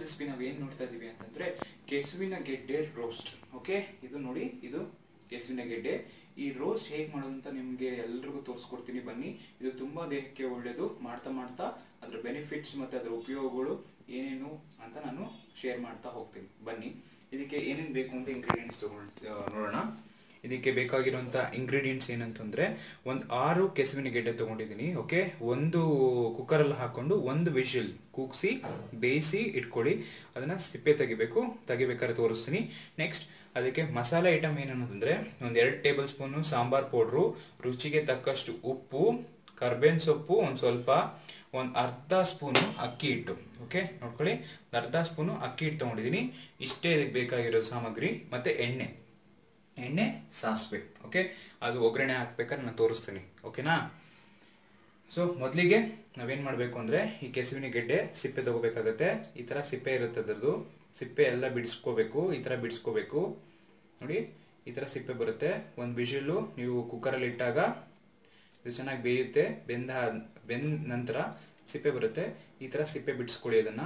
Recipe ನಾವು ಏನು ನೋಡ್ತಾ ಇದೀವಿ ಅಂತಂದ್ರೆ ಕೆಸುವಿನ ಗೆಡ್ಡೆ ರೋಸ್ಟ್ ಓಕೆ ಇದು ನೋಡಿ ಇದು ಕೆಸುವಿನ ಗೆಡ್ಡೆ ಈ ರೋಸ್ಟ್ ಹೇಗೆ ಮಾಡೋದು ಅಂತ ನಿಮಗೆ ಎಲ್ರಿಗೂ ತೋರಿಸ್ಕೊಡ್ತೀನಿ ಬನ್ನಿ ಇದು ತುಂಬಾ ದೇಹಕ್ಕೆ ಒಳ್ಳೆಯದು ಮಾಡ್ತಾ ಮಾಡ್ತಾ ಅದ್ರ ಬೆನಿಫಿಟ್ಸ್ ಮತ್ತೆ ಅದರ ಉಪಯೋಗಗಳು ಏನೇನು ಅಂತ ನಾನು ಶೇರ್ ಮಾಡ್ತಾ ಹೋಗ್ತೀನಿ ಬನ್ನಿ ಇದಕ್ಕೆ ಏನೇನು ಬೇಕು ಅಂತ ಇಂಗ್ರೀಡಿಯೆಂಟ್ಸ್ ತಗೊಂಡು ನೋಡೋಣ ಇದಕ್ಕೆ ಬೇಕಾಗಿರುವಂಥ ಇಂಗ್ರೀಡಿಯೆಂಟ್ಸ್ ಏನಂತಂದ್ರೆ ಒಂದು ಆರು ಕೆಸುವಿನ ಗೆಡ್ಡೆ ತಗೊಂಡಿದ್ದೀನಿ ಓಕೆ ಒಂದು ಕುಕ್ಕರಲ್ಲಿ ಹಾಕೊಂಡು ಒಂದು ವಿಷಲ್ ಕೂಗಿಸಿ ಬೇಯಿಸಿ ಇಟ್ಕೊಳ್ಳಿ ಅದನ್ನ ಸಿಪ್ಪೆ ತೆಗಿಬೇಕು ತೆಗಿಬೇಕಾದ್ರೆ ತೋರಿಸ್ತೀನಿ ನೆಕ್ಸ್ಟ್ ಅದಕ್ಕೆ ಮಸಾಲೆ ಐಟಮ್ ಏನನ್ನೋದಂದ್ರೆ ಒಂದು ಎರಡು ಟೇಬಲ್ ಸ್ಪೂನು ಸಾಂಬಾರ್ ಪೌಡ್ರು ರುಚಿಗೆ ತಕ್ಕಷ್ಟು ಉಪ್ಪು ಕರ್ಬೇವಿನ ಸೊಪ್ಪು ಒಂದು ಸ್ವಲ್ಪ ಒಂದು ಅರ್ಧ ಸ್ಪೂನು ಅಕ್ಕಿ ಹಿಟ್ಟು ಓಕೆ ನೋಡ್ಕೊಳ್ಳಿ ಒಂದ್ ಅರ್ಧ ಸ್ಪೂನು ಅಕ್ಕಿ ಹಿಟ್ಟು ತಗೊಂಡಿದ್ದೀನಿ ಇಷ್ಟೇ ಇದಕ್ಕೆ ಬೇಕಾಗಿರೋ ಸಾಮಗ್ರಿ ಮತ್ತೆ ಎಣ್ಣೆ ಎಣ್ಣೆ ಸಾಸಿವೆ ಓಕೆ ಅದು ಒಗ್ಗರಣೆ ಹಾಕ್ಬೇಕಾದ್ರೆ ನಾನು ತೋರಿಸ್ತೀನಿ ಓಕೆನಾ ಸೊ ಮೊದಲಿಗೆ ನಾವೇನ್ ಮಾಡಬೇಕು ಅಂದ್ರೆ ಈ ಕೆಸುವಿನ ಗೆಡ್ಡೆ ಸಿಪ್ಪೆ ತಗೋಬೇಕಾಗತ್ತೆ ಈ ತರ ಸಿಪ್ಪೆ ಇರುತ್ತೆ ಅದ್ರದ್ದು ಸಿಪ್ಪೆ ಎಲ್ಲ ಬಿಡಿಸ್ಕೋಬೇಕು ಈ ತರ ಬಿಡಿಸ್ಕೋಬೇಕು ನೋಡಿ ಈ ತರ ಸಿಪ್ಪೆ ಬರುತ್ತೆ ಒಂದು ಬಿಸಿಲು ನೀವು ಕುಕ್ಕರಲ್ಲಿ ಇಟ್ಟಾಗ ಇದು ಚೆನ್ನಾಗಿ ಬೇಯುತ್ತೆ ಬೆಂದ ಬೆಂದ ನಂತರ ಸಿಪ್ಪೆ ಬರುತ್ತೆ ಈ ತರ ಸಿಪ್ಪೆ ಬಿಡಿಸ್ಕೊಳ್ಳಿ ಅದನ್ನ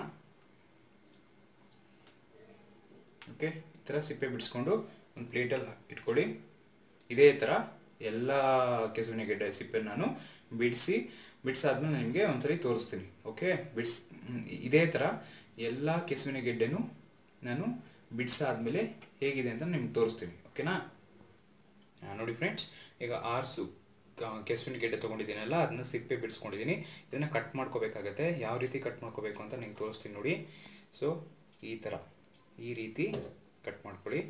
ಓಕೆ ಈ ತರ ಸಿಪ್ಪೆ ಬಿಡಿಸ್ಕೊಂಡು ಒಂದು ಪ್ಲೇಟಲ್ಲಿ ಇಟ್ಕೊಳ್ಳಿ ಇದೇ ತರ ಎಲ್ಲ ಕೆಸುವಿನ ಗೆಡ್ಡೆ ಸಿಪ್ಪೆ ನಾನು ಬಿಡಿಸಿ ಬಿಡಿಸಾದ್ಮೇಲೆ ನಿಮಗೆ ಒಂದ್ಸರಿ ತೋರಿಸ್ತೀನಿ ಓಕೆ ಬಿಡಿಸ್ ಹ್ಮ್, ಇದೇ ತರ ಎಲ್ಲ ಕೆಸುವಿನ ಗೆಡ್ಡೆನು ನಾನು ಬಿಡಿಸಾದ್ಮೇಲೆ ಹೇಗಿದೆ ಅಂತ ನಿಮ್ಗೆ ತೋರಿಸ್ತೀನಿ ಓಕೆನಾ ಆ, ನೋಡಿ ಫ್ರೆಂಡ್ಸ್ ಈಗ ಆರ್ಸು ಕ- ಕೆಸುವಿನ ಗೆಡ್ಡೆ ತೊಗೊಂಡಿದ್ದೀನಲ್ಲ ಅದನ್ನ ಸಿಪ್ಪೆ ಬಿಡಿಸ್ಕೊಂಡಿದ್ದೀನಿ ಇದನ್ನ ಕಟ್ ಮಾಡ್ಕೋಬೇಕಾಗತ್ತೆ ಯಾವ ರೀತಿ ಕಟ್ ಮಾಡ್ಕೋಬೇಕು ಅಂತ ನಿಮ್ಗೆ ತೋರಿಸ್ತೀನಿ ನೋಡಿ ಸೊ ಈ ಥರ ಈ ರೀತಿ ಕಟ್ ಮಾಡ್ಕೊಳ್ಳಿ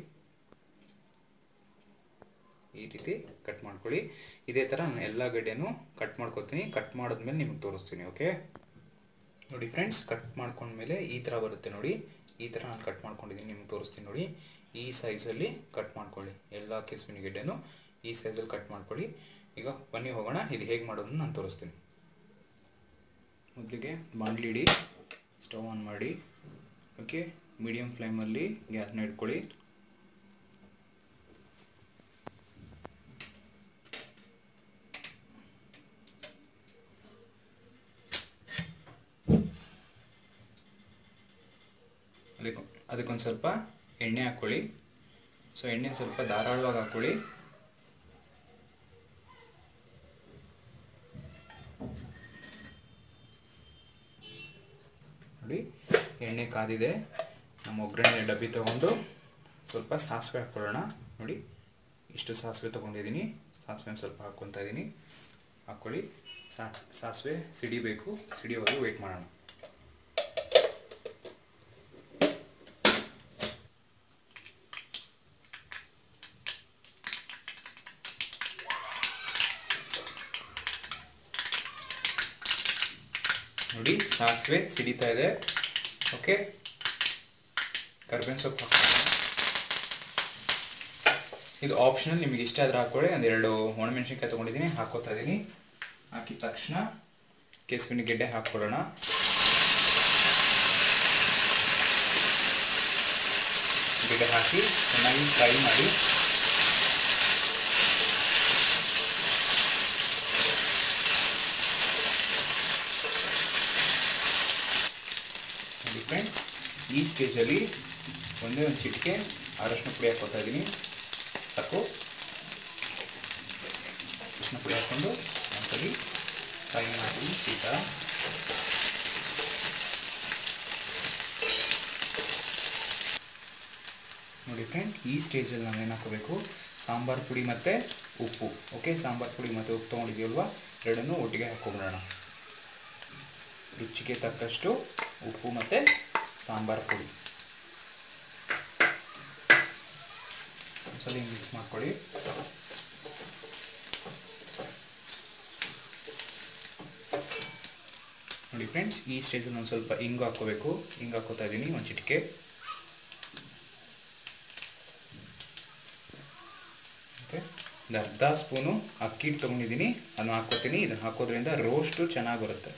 ಈ ರೀತಿ ಕಟ್ ಮಾಡ್ಕೊಳ್ಳಿ ಇದೇ ಥರ ನಾನು ಎಲ್ಲ ಗಡ್ಡೆನೂ ಕಟ್ ಮಾಡ್ಕೊತೀನಿ ಕಟ್ ಮಾಡಿದ್ಮೇಲೆ ನಿಮ್ಗೆ ತೋರಿಸ್ತೀನಿ ಓಕೆ ನೋಡಿ ಫ್ರೆಂಡ್ಸ್ ಕಟ್ ಮಾಡ್ಕೊಂಡ್ಮೇಲೆ ಈ ಥರ ಬರುತ್ತೆ ನೋಡಿ ಈ ಥರ ನಾನು ಕಟ್ ಮಾಡ್ಕೊಂಡಿದ್ದೀನಿ ನಿಮ್ಗೆ ತೋರಿಸ್ತೀನಿ ನೋಡಿ ಈ ಸೈಜಲ್ಲಿ ಕಟ್ ಮಾಡ್ಕೊಳ್ಳಿ ಎಲ್ಲ ಕೆಸುವಿನ ಗೆಡ್ಡೆನೂ ಈ ಸೈಜಲ್ಲಿ ಕಟ್ ಮಾಡ್ಕೊಳ್ಳಿ ಈಗ ಬನ್ನಿ ಹೋಗೋಣ ಇದು ಹೇಗೆ ಮಾಡೋದನ್ನ ನಾನು ತೋರಿಸ್ತೀನಿ ಮೊದಲಿಗೆ ಬಾಣಲಿ ಇಡಿ ಸ್ಟವ್ ಆನ್ ಮಾಡಿ ಓಕೆ ಮೀಡಿಯಮ್ ಫ್ಲೇಮಲ್ಲಿ ಗ್ಯಾಸ್ನ ಇಟ್ಕೊಳ್ಳಿ ಅದಕ್ಕೆ ಅದಕ್ಕೊಂದು ಸ್ವಲ್ಪ ಎಣ್ಣೆ ಹಾಕ್ಕೊಳ್ಳಿ ಸೊ ಎಣ್ಣೆ ಸ್ವಲ್ಪ ಧಾರಾಳವಾಗಿ ಹಾಕ್ಕೊಳ್ಳಿ ನೋಡಿ ಎಣ್ಣೆ ಕಾದಿದೆ ನಮ್ಮ ಒಗ್ಗರಣೆ ಡಬ್ಬಿ ತಗೊಂಡು ಸ್ವಲ್ಪ ಸಾಸಿವೆ ಹಾಕ್ಕೊಳ್ಳೋಣ ನೋಡಿ ಇಷ್ಟು ಸಾಸಿವೆ ತೊಗೊಂಡಿದ್ದೀನಿ ಸಾಸಿವೆ ಸ್ವಲ್ಪ ಹಾಕ್ಕೊತಾ ಇದ್ದೀನಿ ಹಾಕ್ಕೊಳ್ಳಿ ಸಾ ಸಾಸಿವೆ ಸಿಡಿಬೇಕು ಸಿಡಿಯೋವರೆಗೂ ವೆಯ್ಟ್ ಮಾಡೋಣ ನೋಡಿ ಸಾಸಿವೆ ಸಿಡಿತಾ ಇದೆ ಓಕೆ ಕರ್ಬೇವಿನ ಸೊಪ್ಪು ಹಾಕ್ತೀನಿ. ಇದು ಆಪ್ಷನಲ್ ನಿಮಗೆ ಇಷ್ಟ ಆದ್ರೆ ಹಾಕೊಳ್ಳಿ ಒಂದೆರಡು ಒಣಮೆಣಸಿನ್ಕಾಯಿ ತೊಗೊಂಡಿದ್ದೀನಿ ಹಾಕೋತಾ ಇದ್ದೀನಿ ಹಾಕಿದ ತಕ್ಷಣ ಕೆಸುವಿನ ಗೆಡ್ಡೆ ಹಾಕ್ಕೊಳ್ಳೋಣ ಗೆಡ್ಡೆ ಹಾಕಿ ಚೆನ್ನಾಗಿ ಫ್ರೈ ಮಾಡಿ ನೋಡಿ ಫ್ರೆಂಡ್ಸ್ ಈ ಸ್ಟೇಜಲ್ಲಿ ಒಂದೇ ಒಂದು ಚಿಟಿಕೆ ಅರಶಿನ ಪುಡಿ ಹಾಕೋತಾ ಇದ್ದೀನಿ ಸಾಕು ಅರಶಿನ ಪುಡಿ ಹಾಕ್ಕೊಂಡು ಒಂದ್ಸಲಿ ಫ್ರೈ ಮಾಡಿ ಈ ಥರ ನೋಡಿ ಫ್ರೆಂಡ್ ಈ ಸ್ಟೇಜಲ್ಲಿ ನಾವು ಏನು ಹಾಕೋಬೇಕು ಸಾಂಬಾರು ಪುಡಿ ಮತ್ತು ಉಪ್ಪು ಓಕೆ ಸಾಂಬಾರು ಪುಡಿ ಮತ್ತು ಉಪ್ಪು ತೊಗೊಂಡಿದ್ದೀವಲ್ವ ಎರಡನ್ನೂ ಒಟ್ಟಿಗೆ ಹಾಕ್ಕೊಂಬಿಡೋಣ ರುಚಿಗೆ ತಕ್ಕಷ್ಟು ಉಪ್ಪು ಮತ್ತು ಸಾಂಬಾರು ಪುಡಿ ಒಂದ್ಸಲ ಮಿಕ್ಸ್ ಮಾಡ್ಕೊಳ್ಳಿ ನೋಡಿ ಫ್ರೆಂಡ್ಸ್ ಈ ಸ್ಟೇಜಲ್ಲಿ ಒಂದು ಸ್ವಲ್ಪ ಹಿಂಗು ಹಾಕ್ಕೋಬೇಕು ಹಿಂಗೆ ಹಾಕೋತಾ ಇದ್ದೀನಿ ಒಂದು ಚಿಟಿಕೆ ಓಕೆ ಒಂದು ಅರ್ಧ ಸ್ಪೂನು ಅಕ್ಕಿ ಹಿಟ್ಟು ತೊಗೊಂಡಿದ್ದೀನಿ ಅದನ್ನ ಹಾಕ್ಕೋತೀನಿ ಇದನ್ನು ಹಾಕೋದ್ರಿಂದ ರೋಸ್ಟು ಚೆನ್ನಾಗಿ ಬರುತ್ತೆ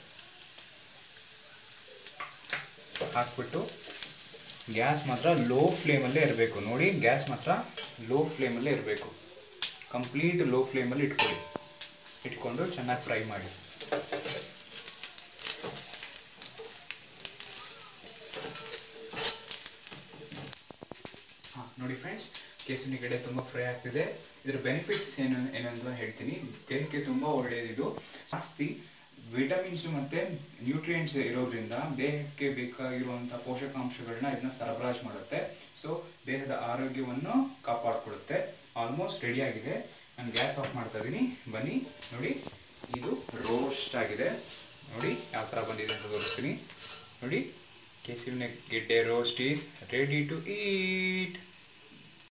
ಹಾಕ್ಬಿಟ್ಟು ಗ್ಯಾಸ್ ಮಾತ್ರ ಲೋ ಫ್ಲೇಮಲ್ಲೇ ಇರಬೇಕು ನೋಡಿ ಗ್ಯಾಸ್ ಮಾತ್ರ ಲೋ ಫ್ಲೇಮಲ್ಲೇ ಇರಬೇಕು ಕಂಪ್ಲೀಟ್ ಲೋ ಫ್ಲೇಮಲ್ಲಿ ಇಟ್ಕೊಳ್ಳಿ ಇಟ್ಕೊಂಡು ಚೆನ್ನಾಗಿ ಫ್ರೈ ಮಾಡಿ ನೋಡಿ ಫ್ರೆಂಡ್ಸ್ ಕೆಸುವಿನ ಗೆಡ್ಡೆ ತುಂಬ ಫ್ರೈ ಆಗ್ತಿದೆ ಇದರ ಬೆನಿಫಿಟ್ಸ್ ಏನು ಏನು ಅಂತ ಹೇಳ್ತೀನಿ ದೇಹಕ್ಕೆ ತುಂಬ ಒಳ್ಳೆಯದಿದು ಜಾಸ್ತಿ ವಿಟಮಿನ್ಸ್ ಮತ್ತೆ ನ್ಯೂಟ್ರಿಯೆಂಟ್ಸ್ ಇರೋದ್ರಿಂದ ದೇಹಕ್ಕೆ ಬೇಕಾಗಿರುವಂಥ ಪೋಷಕಾಂಶಗಳನ್ನ ಇದನ್ನ ಸರಬರಾಜು ಮಾಡುತ್ತೆ ಸೊ ದೇಹದ ಆರೋಗ್ಯವನ್ನು ಕಾಪಾಡಿಕೊಳ್ಳುತ್ತೆ ಆಲ್ಮೋಸ್ಟ್ ರೆಡಿ ಆಗಿದೆ ನಾನು ಗ್ಯಾಸ್ ಆಫ್ ಮಾಡ್ತಾ ಇದ್ದೀನಿ ಬನ್ನಿ ನೋಡಿ ಇದು ರೋಸ್ಟ್ ಆಗಿದೆ ನೋಡಿ ಯಾವ ಥರ ಬಂದಿದೆ ಅಂತ ತೋರಿಸ್ತೀನಿ ನೋಡಿ ಕೆಸುವಿನ ಗೆಡ್ಡೆ roast is ready to heat